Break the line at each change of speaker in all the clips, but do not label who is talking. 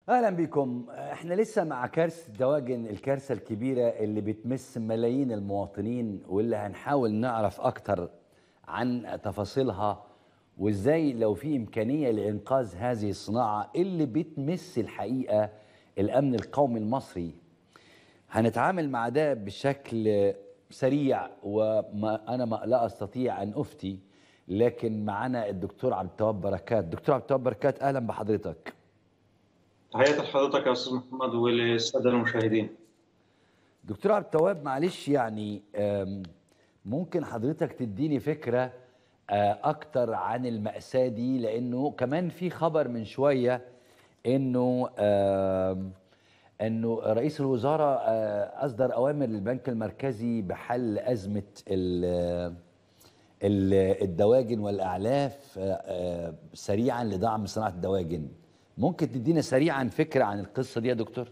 اهلا بكم احنا لسه مع كارثه الدواجن الكارثه الكبيره اللي بتمس ملايين المواطنين واللي هنحاول نعرف اكتر عن تفاصيلها وازاي لو في امكانيه لانقاذ هذه الصناعه اللي بتمس الحقيقه الامن القومي المصري هنتعامل مع ده بشكل سريع وما انا ما لا استطيع ان افتي لكن معانا الدكتور عبد التواب بركات دكتور عبد التواب بركات اهلا بحضرتك
تحياتي لحضرتك يا استاذ محمد وللساده المشاهدين
دكتور عبد التواب معلش يعني آم، ممكن حضرتك تديني فكرة آه، أكتر عن المأساة دي لأنه كمان في خبر من شوية إنه آم، إنه رئيس الوزراء آه، أصدر أوامر للبنك المركزي بحل أزمة ال- ال- الدواجن والأعلاف آه، آه، سريعا لدعم صناعة الدواجن ممكن تدينا سريعا فكرة عن القصة دي يا دكتور؟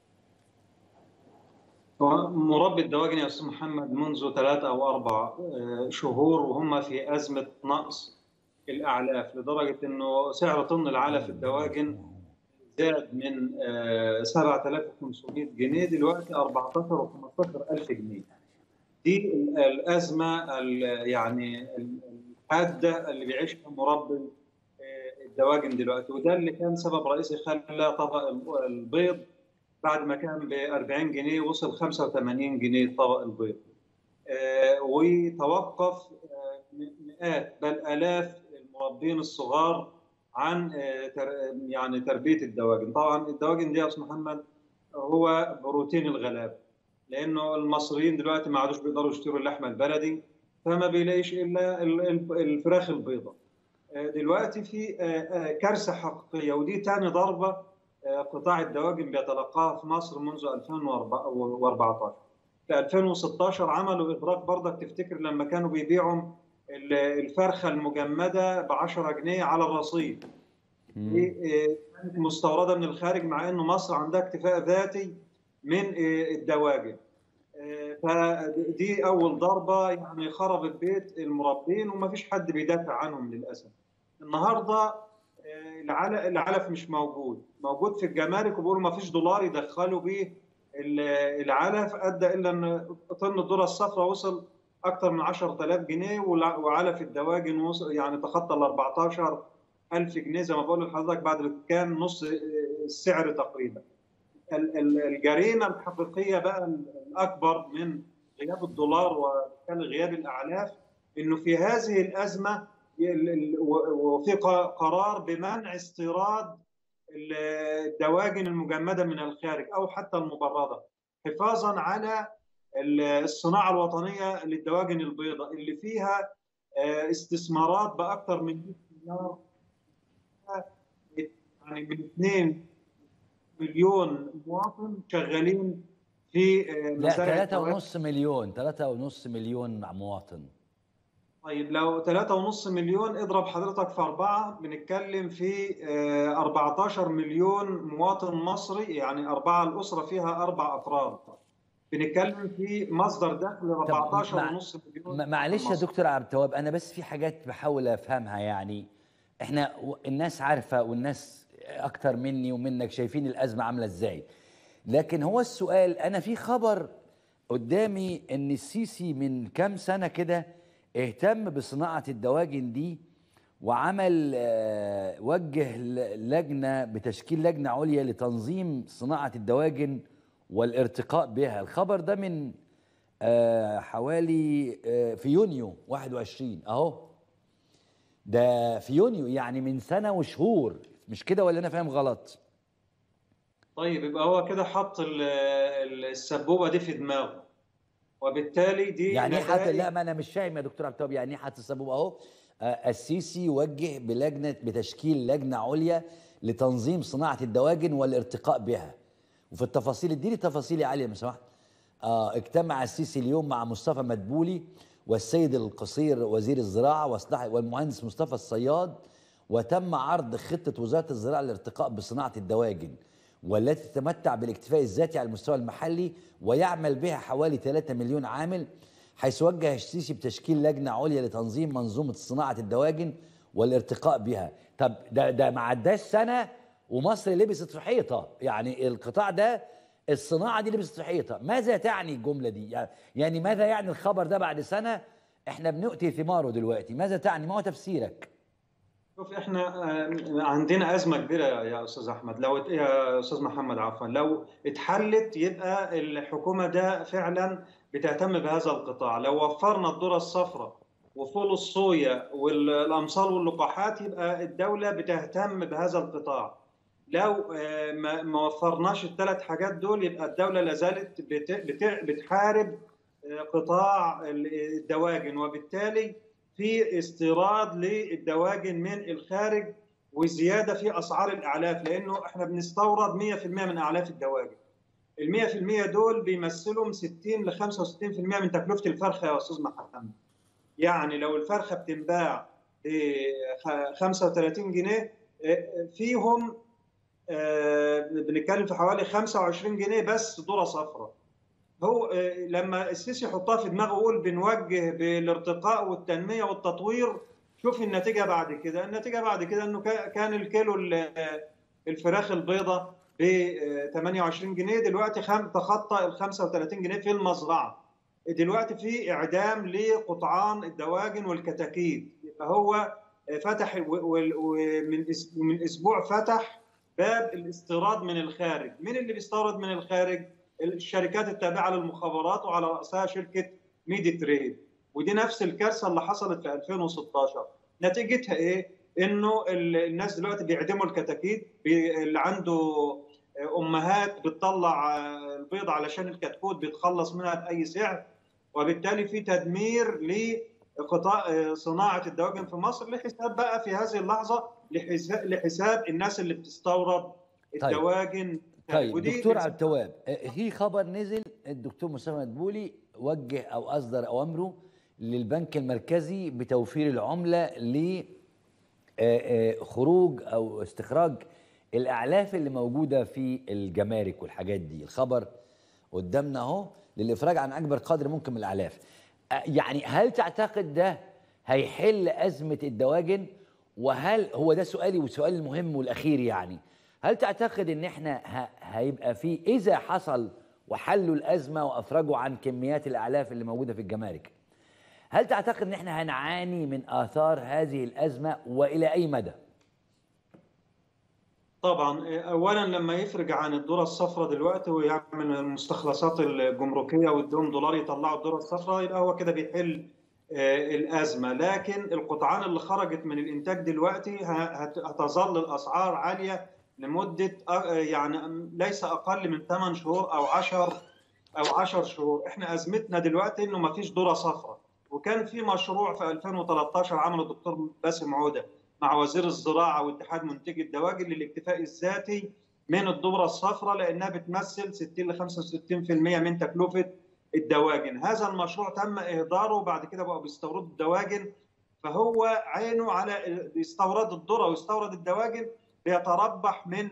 هو مربي الدواجن يا استاذ محمد منذ ثلاثة او اربع آه، شهور وهم في ازمه نقص الاعلاف لدرجه انه سعر طن العلف الدواجن زاد من آه، 7500 جنيه دلوقتي 14 و 15000 جنيه دي ال- الازمه ال- يعني الحاده اللي بيعيشها مربي آه، الدواجن دلوقتي وده اللي كان سبب رئيسي خلى طبق البيض بعد ما كان ب 40 جنيه وصل 85 جنيه طبق البيض آه، وتوقف آه، مئات بل الاف المربين الصغار عن آه، تر- يعني تربيه الدواجن طبعا الدواجن دي يا استاذ محمد هو بروتين الغلاب لانه المصريين دلوقتي ما عادوش بيقدروا يشتروا اللحمه البلدي فما بيلاقيش الا ال- ال- الفراخ البيضاء آه، دلوقتي في آه، آه، كارثه حقيقيه ودي تاني ضربه آه، قطاع الدواجن بيتلقاها في مصر منذ 2014 في 2016 عملوا اغراق برضك تفتكر لما كانوا بيبيعوا ال- الفرخه المجمده ب 10 جنيه على الرصيف دي آه، كانت مستورده من الخارج مع انه مصر عندها اكتفاء ذاتي من آه، الدواجن آه، فدي اول ضربه يعني خربت بيت المربين وما فيش حد بيدافع عنهم للاسف النهارده آه، العل- العلف مش موجود موجود في الجمارك وبيقولوا ما فيش دولار يدخلوا بيه ال- العلف ادى الا ان طن الذره الصفراء وصل اكثر من 10000 جنيه والع- وعلف الدواجن وصل يعني تخطى ال 14000 جنيه زي ما بقول لحضرتك بعد كان نص آه، السعر تقريبا ال- ال- الجريمه الحقيقيه بقى الاكبر من غياب الدولار وكان غياب الاعلاف انه في هذه الازمه ال- ال- و- وفي ق- قرار بمنع استيراد ال- الدواجن المجمده من الخارج او حتى المبرده حفاظا على ال- الصناعه الوطنيه للدواجن البيضاء اللي فيها آه، استثمارات باكثر من 100 مليار يعني من 2 مليون مواطن شغالين في آه،
لا
مزارع
ثلاثة
الدواجن.
ونص مليون ثلاثة ونص مليون مواطن
طيب لو 3.5 مليون اضرب حضرتك في أربعة بنتكلم في آه، 14 مليون مواطن مصري يعني أربعة الأسرة فيها أربع أفراد بنتكلم في مصدر دخل 14
مع-
ونص مليون
م- معلش يا
مصري.
دكتور عبد التواب انا بس في حاجات بحاول افهمها يعني احنا و- الناس عارفه والناس اكتر مني ومنك شايفين الازمه عامله ازاي لكن هو السؤال انا في خبر قدامي ان السيسي من كام سنه كده اهتم بصناعه الدواجن دي وعمل آه، وجه ل- لجنه بتشكيل لجنه عليا لتنظيم صناعه الدواجن والارتقاء بها الخبر ده من آه، حوالي آه، في يونيو 21 اهو ده في يونيو يعني من سنه وشهور مش كده ولا انا فاهم غلط
طيب يبقى هو كده حط ال- ال- السبوبة دي في دماغه وبالتالي دي
يعني ايه حتى
نتائج-
لا ما انا مش فاهم يا دكتور عبد التواب يعني ايه حتى السبب اهو آه، السيسي وجه بلجنه بتشكيل لجنه عليا لتنظيم صناعه الدواجن والارتقاء بها وفي التفاصيل اديني تفاصيل يا علي لو سمحت آه اجتمع السيسي اليوم مع مصطفى مدبولي والسيد القصير وزير الزراعه واصلاح والمهندس مصطفى الصياد وتم عرض خطه وزاره الزراعه للارتقاء بصناعه الدواجن والتي تتمتع بالاكتفاء الذاتي على المستوى المحلي ويعمل بها حوالي 3 مليون عامل حيث وجه السيسي بتشكيل لجنه عليا لتنظيم منظومه صناعه الدواجن والارتقاء بها طب ده ده ما عداش سنه ومصر لبست في حيطه يعني القطاع ده الصناعه دي لبست في حيطه ماذا تعني الجمله دي يعني- يعني ماذا يعني الخبر ده بعد سنه احنا بنؤتي ثماره دلوقتي ماذا تعني ما هو تفسيرك
شوف احنا آه، عندنا ازمه كبيره يا استاذ احمد لو ات- يا استاذ محمد عفوا لو اتحلت يبقى الحكومه ده فعلا بتهتم بهذا القطاع لو وفرنا الذره الصفراء وفول الصويا والامصار واللقاحات يبقى الدوله بتهتم بهذا القطاع لو آه، ما ما وفرناش الثلاث حاجات دول يبقى الدوله لازالت بت- بت- بتحارب آه، قطاع الدواجن وبالتالي في استيراد للدواجن من الخارج وزياده في اسعار الاعلاف لانه احنا بنستورد 100% من اعلاف الدواجن. ال 100% دول بيمثلوا من 60 ل 65% من تكلفه الفرخه يا استاذ محمد. يعني لو الفرخه بتنباع ب 35 جنيه آه، فيهم آه، بنتكلم في حوالي 25 جنيه بس ذره صفراء. هو آه، لما السيسي يحطها في دماغه يقول بنوجه بالارتقاء والتنميه والتطوير شوف النتيجه بعد كده، النتيجه بعد كده انه كا- كان الكيلو ال- الفراخ البيضاء ب 28 جنيه دلوقتي خم- تخطى ال 35 جنيه في المزرعه. دلوقتي في اعدام لقطعان الدواجن والكتاكيت فهو فتح و- و- ومن أس- من اسبوع فتح باب الاستيراد من الخارج، مين اللي بيستورد من الخارج؟ الشركات التابعه للمخابرات وعلى راسها شركه ميدي تريد ودي نفس الكارثه اللي حصلت في 2016 نتيجتها ايه؟ انه ال- الناس دلوقتي بيعدموا الكتاكيت بي- اللي عنده امهات بتطلع البيض علشان الكتكوت بيتخلص منها باي سعر وبالتالي في تدمير لقطاع صناعه الدواجن في مصر لحساب بقى في هذه اللحظه لحساب, لحساب الناس اللي بتستورد
طيب.
الدواجن
طيب
ودي
دكتور
بتس-
عبد التواب آه، في خبر نزل الدكتور مصطفى مدبولي وجه او اصدر اوامره للبنك المركزي بتوفير العمله ل آه، آه، خروج او استخراج الاعلاف اللي موجوده في الجمارك والحاجات دي الخبر قدامنا اهو للافراج عن اكبر قدر ممكن من الاعلاف آه، يعني هل تعتقد ده هيحل ازمه الدواجن وهل هو ده سؤالي والسؤال المهم والاخير يعني هل تعتقد ان احنا ه- هيبقى في اذا حصل وحلوا الازمه وافرجوا عن كميات الاعلاف اللي موجوده في الجمارك هل تعتقد ان احنا هنعاني من اثار هذه الازمه والى اي مدى
طبعا اولا لما يفرج عن الذره الصفراء دلوقتي ويعمل المستخلصات الجمركيه ويديهم دولار يطلعوا الذره الصفراء يبقى هو كده بيحل آه، الازمه لكن القطعان اللي خرجت من الانتاج دلوقتي ه- هت- هتظل الاسعار عاليه لمده آه، يعني ليس اقل من 8 شهور او 10 او 10 شهور احنا ازمتنا دلوقتي انه ما فيش ذره صفراء وكان في مشروع في 2013 عمله الدكتور باسم عوده مع وزير الزراعه واتحاد منتجي الدواجن للاكتفاء الذاتي من الذره الصفراء لانها بتمثل 60 ل 65% من تكلفه الدواجن، هذا المشروع تم اهداره وبعد كده بقوا بيستوردوا الدواجن فهو عينه على بيستورد الذره ويستورد الدواجن بيتربح من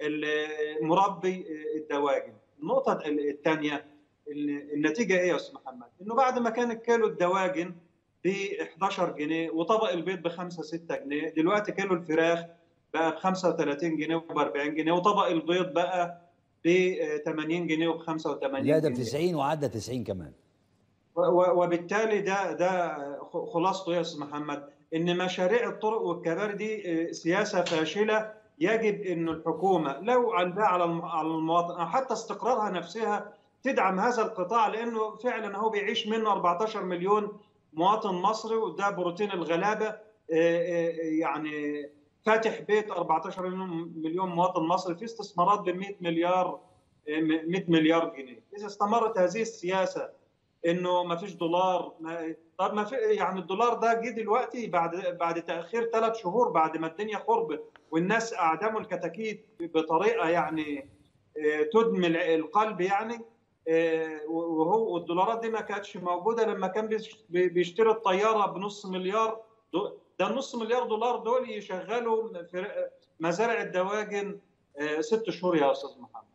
ال- مربي الدواجن. النقطه الثانيه النتيجه ايه يا استاذ محمد؟ انه بعد ما كان الكيلو الدواجن ب 11 جنيه وطبق البيض ب 5 6 جنيه دلوقتي كيلو الفراخ بقى ب 35 جنيه وب 40 جنيه وطبق البيض بقى ب 80 جنيه وب 85
لا ده ب
جنيه
90 وعدى 90 كمان
و- و- وبالتالي ده ده خ- خلاصته يا استاذ محمد ان مشاريع الطرق والكباري دي آه، سياسه فاشله يجب ان الحكومه لو عندها على الم- على المواطن أو حتى استقرارها نفسها تدعم هذا القطاع لانه فعلا هو بيعيش منه 14 مليون مواطن مصري وده بروتين الغلابه آه، آه، يعني فاتح بيت 14 مليون مليون مواطن مصري في استثمارات ب 100 مليار آه، 100 مليار جنيه اذا استمرت هذه السياسه انه ما فيش دولار ما طب ما في يعني الدولار ده جه دلوقتي بعد بعد تاخير ثلاث شهور بعد ما الدنيا خربت والناس اعدموا الكتاكيت بطريقه يعني آه، تدمي الع- القلب يعني آه، وهو والدولارات دي ما كانتش موجوده لما كان بيش- بي- بيشتري الطياره بنص مليار دو- ده النص مليار دولار دول يشغلوا في مزارع الدواجن آه، ست شهور يا استاذ محمد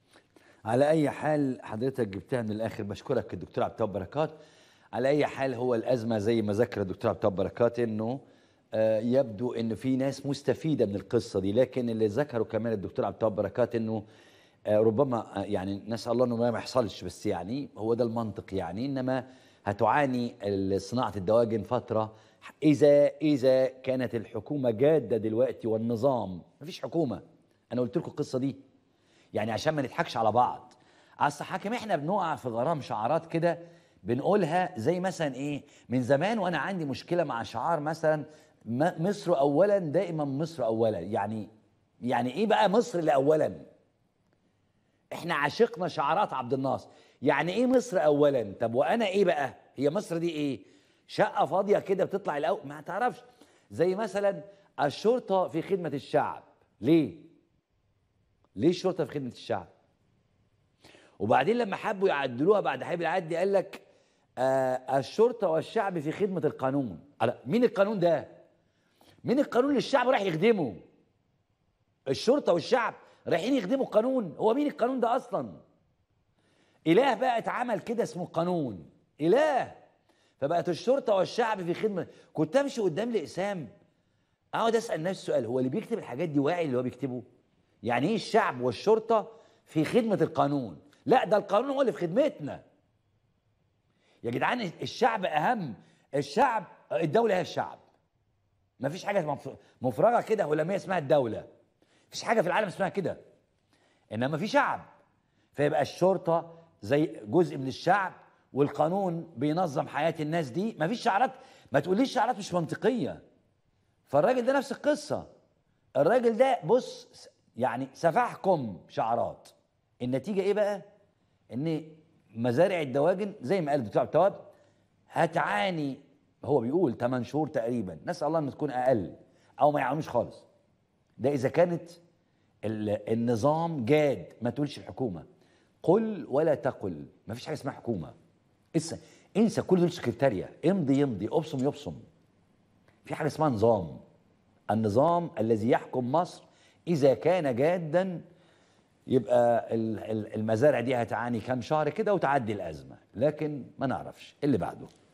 على اي حال حضرتك جبتها من الاخر بشكرك الدكتور عبد التواب بركات على اي حال هو الازمه زي ما ذكر الدكتور عبد التواب بركات انه آه، يبدو ان في ناس مستفيده من القصه دي لكن اللي ذكره كمان الدكتور عبد التواب بركات انه آه، ربما آه، يعني نسال الله انه ما يحصلش بس يعني هو ده المنطق يعني انما هتعاني ال- صناعه الدواجن فتره اذا اذا كانت الحكومه جاده دلوقتي والنظام مفيش حكومه انا قلت لكم القصه دي يعني عشان ما نضحكش على بعض اصل حاكم احنا بنقع في غرام شعارات كده بنقولها زي مثلا ايه من زمان وانا عندي مشكله مع شعار مثلا م- مصر اولا دائما مصر اولا يعني يعني ايه بقى مصر لاولا احنا عشقنا شعارات عبد الناصر يعني ايه مصر اولا طب وانا ايه بقى هي مصر دي ايه شقه فاضيه كده بتطلع الاول ما تعرفش زي مثلا الشرطه في خدمه الشعب ليه ليه الشرطه في خدمه الشعب وبعدين لما حبوا يعدلوها بعد حبيب العدلي قال لك آه الشرطه والشعب في خدمه القانون على مين القانون ده مين القانون اللي الشعب راح يخدمه الشرطه والشعب رايحين يخدموا القانون هو مين القانون ده اصلا اله بقى اتعمل كده اسمه قانون اله فبقت الشرطه والشعب في خدمه كنت امشي قدام الاقسام اقعد اسال نفسي سؤال هو اللي بيكتب الحاجات دي واعي اللي هو بيكتبه يعني ايه الشعب والشرطه في خدمه القانون لا ده القانون هو اللي في خدمتنا يا جدعان الشعب اهم الشعب الدوله هي الشعب ما فيش حاجه مف- مفرغه كده هلاميه اسمها الدوله مفيش حاجه في العالم اسمها كده انما في شعب فيبقى الشرطه زي جزء من الشعب والقانون بينظم حياه الناس دي مفيش شعارات ما تقوليش شعارات مش منطقيه فالراجل ده نفس القصه الراجل ده بص س- يعني سفحكم شعارات النتيجه ايه بقى ان مزارع الدواجن زي ما قال الدكتور عبد التواب هتعاني هو بيقول 8 شهور تقريبا نسال الله ان تكون اقل او ما يعانوش خالص ده اذا كانت ال- النظام جاد ما تقولش الحكومه قل ولا تقل ما فيش حاجه اسمها حكومه انسى انسى كل دول سكرتاريه امضي يمضي ابصم يبصم في حاجه اسمها نظام النظام الذي يحكم مصر اذا كان جادا يبقى ال- ال- المزارع دي هتعاني كام شهر كده وتعدي الازمه لكن ما نعرفش اللي بعده